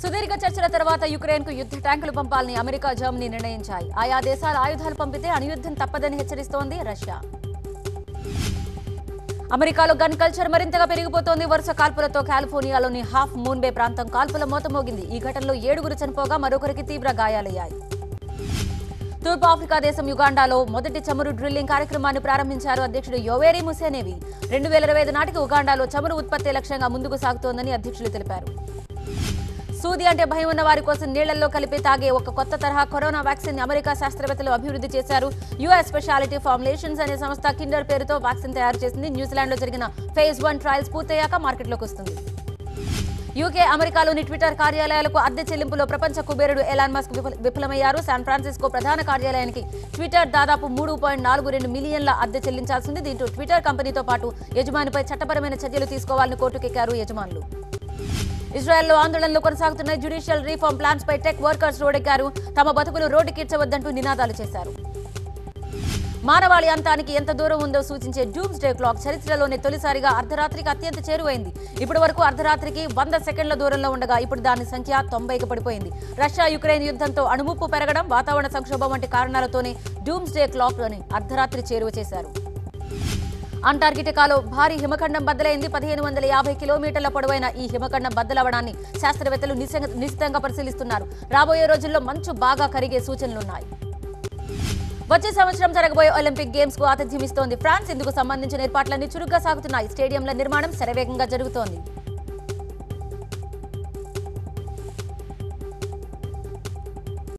సుదీర్ఘ చర్చల తర్వాత యుక్రెయిన్ కు యుద్ధ ట్యాంకులు పంపాలని అమెరికా జర్మనీ నిర్ణయించాయి ఆయా దేశాలు ఆయుధాలు పంపితే అణుయుద్ధం తప్పదని హెచ్చరిస్తోంది రష్యా అమెరికాలో గన్ కల్చర్ మరింతగా పెరిగిపోతోంది వరుస కాల్పులతో కాలిఫోర్నియాలోని హాఫ్ మూన్ బే ప్రాంతం కాల్పుల మోతమోగింది ఈ ఘటనలో ఏడుగురు చనిపోగా మరొకరికి తీవ్ర గాయాలయ్యాయి తూర్పు ఆఫ్రికా దేశం యుగాండాలో మొదటి చమురు డ్రిల్లింగ్ కార్యక్రమాన్ని ప్రారంభించారు అధ్యక్షుడు యోవేరి ముసేనేవి రెండు వేల ఇరవై ఐదు నాటికి ఉగాండాలో చమురు ఉత్పత్తి లక్ష్యంగా ముందుకు సాగుతోందని అధ్యక్షులు తెలిపారు సూది అంటే భయం ఉన్న వారి కోసం నీళ్లలో కలిపి తాగే ఒక కొత్త తరహా కరోనా వ్యాక్సిన్ ని అమెరికా శాస్త్రవేత్తలు అభివృద్ధి చేశారు యుఎస్ స్పెషాలిటీ ఫార్ములేషన్స్ అనే సంస్థ కిండర్ పేరుతో వ్యాక్సిన్ తయారు చేసింది న్యూజిలాండ్ లో జరిగిన ఫేజ్ వన్ ట్రయల్స్ పూర్తయ్యాక మార్కెట్లోకి వస్తుంది యూకే అమెరికాలోని ట్విట్టర్ కార్యాలయాలకు అద్దె చెల్లింపులో ప్రపంచ కుబేరుడు ఎలాన్ మస్క్ విఫల- విఫలమయ్యారు శాన్ ఫ్రాన్సిస్కో ప్రధాన కార్యాలయానికి ట్విట్టర్ దాదాపు మూడు పాయింట్ నాలుగు రెండు మిలియన్ల అద్దె చెల్లించాల్సింది దీంతో ట్విట్టర్ కంపెనీతో పాటు యజమానిపై చట్టపరమైన చర్యలు తీసుకోవాలని కోర్టుకెక్కారు యజమానులు ఇజ్రాయెల్లో ఆందోళనలు కొనసాగుతున్న జ్యుడిషియల్ రీఫార్మ్ ప్లాన్స్ పై టెక్ వర్కర్స్ రోడ్డెక్కారు తమ బతుకులు రోడ్డుకీర్చవద్దంటూ నినాదాలు చేశారు మానవాళి అంతానికి ఎంత దూరం ఉందో సూచించే డూమ్స్ డే క్లాక్ చరిత్రలోనే తొలిసారిగా అర్ధరాత్రికి అత్యంత చేరువైంది ఇప్పటి వరకు అర్ధరాత్రికి వంద సెకండ్ల దూరంలో ఉండగా ఇప్పుడు దాని సంఖ్య తొంభైకి పడిపోయింది రష్యా యుక్రెయిన్ యుద్ధంతో అణుముప్పు పెరగడం వాతావరణ సంక్షోభం వంటి కారణాలతోనే డూమ్స్ డే క్లాక్ ని అర్ధరాత్రి చేరువ చేశారు అంటార్కిటికాలో భారీ హిమఖండం బద్దలైంది పదిహేను వందల యాభై కిలోమీటర్ల పొడవైన ఈ హిమఖండం బద్దలవడాన్ని శాస్త్రవేత్తలు నిశితంగా- నిశితంగా పరిశీలిస్తున్నారు రాబోయే రోజుల్లో మంచు బాగా కరిగే సూచనలున్నాయి వచ్చే సంవత్సరం జరగబోయే ఒలింపిక్ గేమ్స్ కు ఆతిథ్యం ఇస్తోంది ఫ్రాన్స్ ఇందుకు సంబంధించిన ఏర్పాట్లన్నీ చురుగ్గా సాగుతున్నాయి స్టేడియంల నిర్మాణం శరవేగంగా జరుగుతోంది